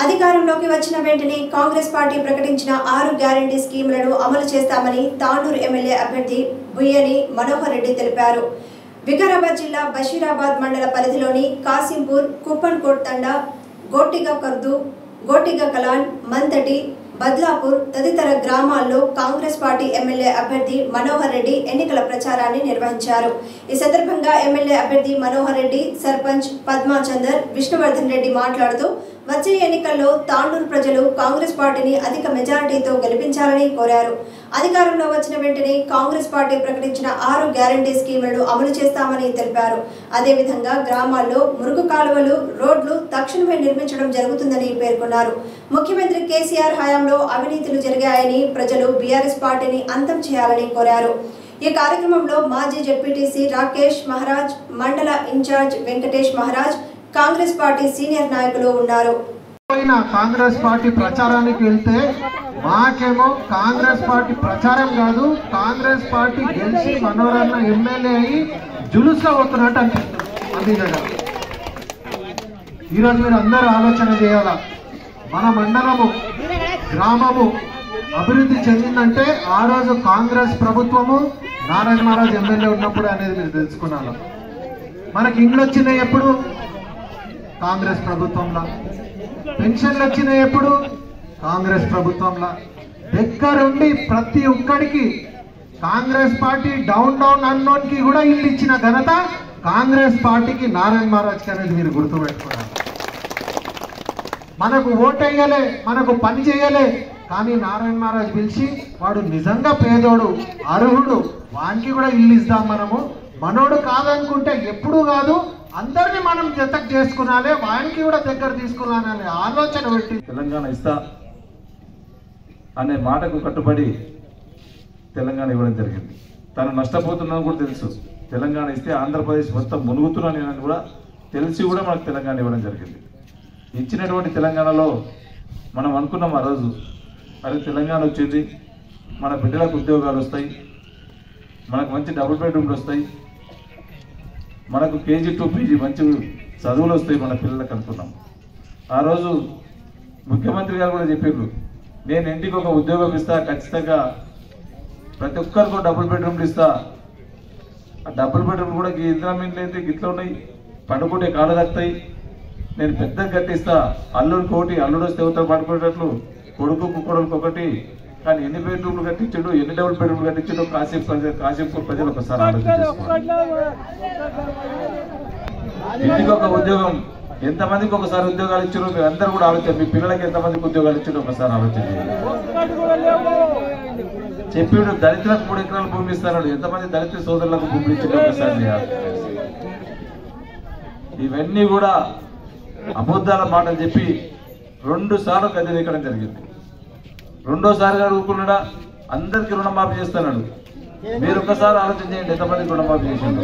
అధికారంలోకి వచ్చిన వెంటనే కాంగ్రెస్ పార్టీ ప్రకటించిన ఆరు గ్యారంటీ స్కీములను అమలు చేస్తామని తాండూరు ఎమ్మెల్యే అభ్యర్థి బుయ్యని మనోహర్ రెడ్డి తెలిపారు వికారాబాద్ జిల్లా బషీరాబాద్ మండల పరిధిలోని కాసింపూర్ కుప్పన్కోట్ తండా గోటిగా కర్దు గోటిగా కలాన్ మంతటి బద్లాపూర్ తదితర గ్రామాల్లో కాంగ్రెస్ పార్టీ ఎమ్మెల్యే అభ్యర్థి మనోహర్ రెడ్డి ఎన్నికల ప్రచారాన్ని నిర్వహించారు ఈ సందర్భంగా ఎమ్మెల్యే అభ్యర్థి మనోహర్ రెడ్డి సర్పంచ్ పద్మాచందర్ విష్ణువర్ధన్ రెడ్డి మాట్లాడుతూ వచ్చే ఎన్నికల్లో తాండూరు ప్రజలు కాంగ్రెస్ పార్టీని అధిక మెజారిటీతో గెలిపించాలని కోరారు అధికారంలో వచ్చిన వెంటనే కాంగ్రెస్ పార్టీ ప్రకటించిన ఆరు గ్యారంటీ స్కీములను అమలు చేస్తామని తెలిపారు అదేవిధంగా గ్రామాల్లో మురుగు కాలువలు రోడ్లు తక్షణమే నిర్మించడం జరుగుతుందని పేర్కొన్నారు ముఖ్యమంత్రి కేసీఆర్ హయాంలో అవినీతులు జరిగాయని ప్రజలు బీఆర్ఎస్ పార్టీని అంతం చేయాలని కోరారు ఈ కార్యక్రమంలో మాజీ జెడ్పీటీసీ రాకేష్ మహారాజ్ మండల in charge Venkatesh Maharaj Congress party senior నాయకులు ఉన్నారు పోయిన కాంగ్రెస్ పార్టీ ప్రచారానికి వెళ్తే మాకేమో కాంగ్రెస్ పార్టీ ప్రచారం కాదు కాంగ్రెస్ పార్టీ గెలిచి మనోరన్న ఎమ్మెల్యే అయ్యి జులుస్లో పోతున్నట్టు అనిపిస్తుంది అది కదా ఈరోజు మీరు అందరూ ఆలోచన చేయాలా మన మండలము గ్రామము అభివృద్ధి చెందిందంటే ఆ రోజు కాంగ్రెస్ ప్రభుత్వము నారాయణ మహారాజ్ ఎమ్మెల్యే ఉన్నప్పుడు అనేది మీరు తెలుసుకున్నారు మనకి ఇండ్లు వచ్చినాయి ఎప్పుడు కాంగ్రెస్ ప్రభుత్వంలో పెన్షన్లు వచ్చినాయి ఎప్పుడు కాంగ్రెస్ ప్రభుత్వంలో దగ్గరుండి ప్రతి ఒక్కడికి కాంగ్రెస్ పార్టీ డౌన్ డౌన్ అన్నోన్ కి కూడా ఇల్లు ఇచ్చిన ఘనత కాంగ్రెస్ పార్టీకి నారాయణ మహారాజ్ అనేది మీరు గుర్తుపెట్టుకున్నారు మనకు ఓటేయలే మనకు పని చేయలే కానీ నారాయణ మహారాజ్ పిలిచి వాడు నిజంగా పేదోడు అర్హుడు వానికి కూడా ఇల్లు ఇద్దాం మనము మనోడు కాదనుకుంటే ఎప్పుడు కాదు అందరిని మనం జతకు చేసుకున్నాలే వానికి కూడా దగ్గర తీసుకున్నాననే ఆలోచన పెట్టి తెలంగాణ ఇస్తా అనే మాటకు కట్టుబడి తెలంగాణ ఇవ్వడం జరిగింది తను నష్టపోతున్నాను కూడా తెలుసు తెలంగాణ ఇస్తే ఆంధ్రప్రదేశ్ మొత్తం మునుగుతున్నాను నేను కూడా తెలిసి కూడా మనకు తెలంగాణ ఇవ్వడం జరిగింది ఇచ్చినటువంటి తెలంగాణలో మనం అనుకున్నాం ఆ రోజు అరే తెలంగాణ వచ్చింది మన బిడ్డలకు ఉద్యోగాలు వస్తాయి మనకు మంచి డబుల్ బెడ్రూమ్లు వస్తాయి మనకు కేజీ టు పీజీ మంచి చదువులు వస్తాయి మన పిల్లలకు అనుకున్నాం ఆ రోజు ముఖ్యమంత్రి గారు కూడా చెప్పారు నేను ఇంటికి ఒక ఉద్యోగం ఇస్తా ఖచ్చితంగా ప్రతి ఒక్కరికి ఒక డబుల్ బెడ్రూమ్లు ఇస్తా ఆ డబుల్ బెడ్రూమ్ కూడా ఈ ఇందిరా మిన్లు అయితే గిట్ల ఉన్నాయి పండుకుంటే కాళ్ళు తగ్గుతాయి నేను పెద్దగా కట్టిస్తా అల్లుడికి కోటి అల్లుడు వస్తే ఎవరితో పడుకునేటట్లు కొడుకు కుక్కడుకు ఒకటి కానీ ఎన్ని బెడ్రూమ్లు కట్టించాడు ఎన్ని డబుల్ బెడ్రూమ్లు కట్టించాడు కాసేపు ప్రజలు కాసేపు ప్రజలు ఒకసారి ఆలోచన చేసుకోవాలి ఇంటికి ఒక ఉద్యోగం ఎంతమందికి ఒకసారి ఉద్యోగాలు ఇచ్చారో మీరు అందరూ కూడా ఆలోచన మీ పిల్లలకి ఎంతమందికి ఉద్యోగాలు ఇచ్చారో ఒకసారి ఆలోచన చేయండి చెప్పాడు దళితులకు మూడు ఎకరాల భూమి ఇస్తాడు ఎంతమంది దళిత సోదరులకు భూములు ఇచ్చారో ఒకసారి చేయాలి. ఇవన్నీ కూడా అబద్ధాల మాటలు చెప్పి రెండు సార్లు గద్దె ఎక్కడం జరిగింది రెండోసారిగా ఊరుకున్నాడా అందరికి రుణమాఫీ చేస్తున్నాడు మీరు ఒక్కసారి ఆలోచన చేయండి ఎంతమందికి రుణమాఫీ చేసిండు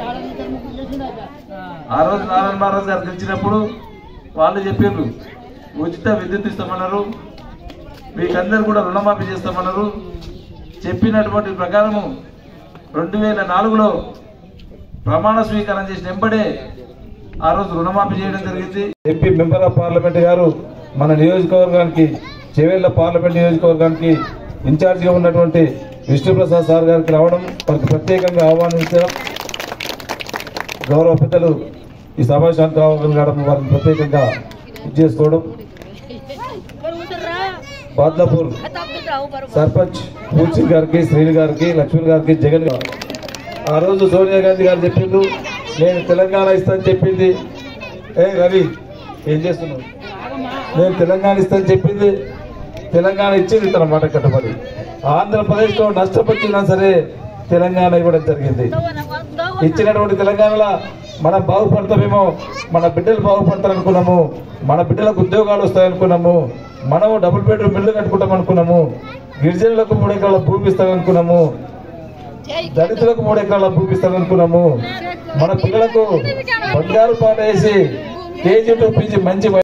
ఆ రోజు నారాయణ మహారాజ్ గారు గెలిచినప్పుడు వాళ్ళు చెప్పారు ఉచిత విద్యుత్ ఇస్తామన్నారు మీకందరు కూడా రుణమాఫీ చేస్తామన్నారు చెప్పినటువంటి ప్రకారము రెండు వేల నాలుగులో ప్రమాణ స్వీకారం చేసిన వెంబడే ఆ రోజు రుణమాఫీ చేయడం జరిగింది ఎంపీ మెంబర్ ఆఫ్ పార్లమెంట్ గారు మన నియోజకవర్గానికి చెవేళ్ల పార్లమెంట్ నియోజకవర్గానికి ఇన్ఛార్జిగా ఉన్నటువంటి విష్ణుప్రసాద్ సార్ గారికి రావడం వారికి ప్రత్యేకంగా ఆహ్వానించడం గౌరవ పెద్దలు ఈ సమావేశానికి రావడం వారిని ప్రత్యేకంగా ఇది చేసుకోవడం బాద్లాపూర్ సర్పంచ్ పూచి గారికి శ్రీని గారికి లక్ష్మణ్ గారికి జగన్ గారు ఆ రోజు సోనియా గాంధీ గారు చెప్పిండు నేను తెలంగాణ ఇస్తాను చెప్పింది ఏ రవి ఏం చేస్తున్నావు నేను తెలంగాణ ఇస్తాను చెప్పింది తెలంగాణ ఇచ్చింది తన మాట కట్టుబడి ఆంధ్రప్రదేశ్లో నష్టపరిచినా సరే తెలంగాణ ఇవ్వడం జరిగింది ఇచ్చినటువంటి తెలంగాణలో మనం బాగుపడతామేమో మన బిడ్డలు బాగుపడతారు అనుకున్నాము మన బిడ్డలకు ఉద్యోగాలు వస్తాయనుకున్నాము మనము డబుల్ బెడ్రూమ్ ఇల్లు కట్టుకుంటాం అనుకున్నాము గిరిజనులకు మూడు ఎకరాల భూమి ఇస్తాం అనుకున్నాము దళితులకు మూడు ఎకరాల భూమి ఇస్తాం అనుకున్నాము మన పిల్లలకు బంగారు పాట వేసి కేజీ టు పీజీ మంచి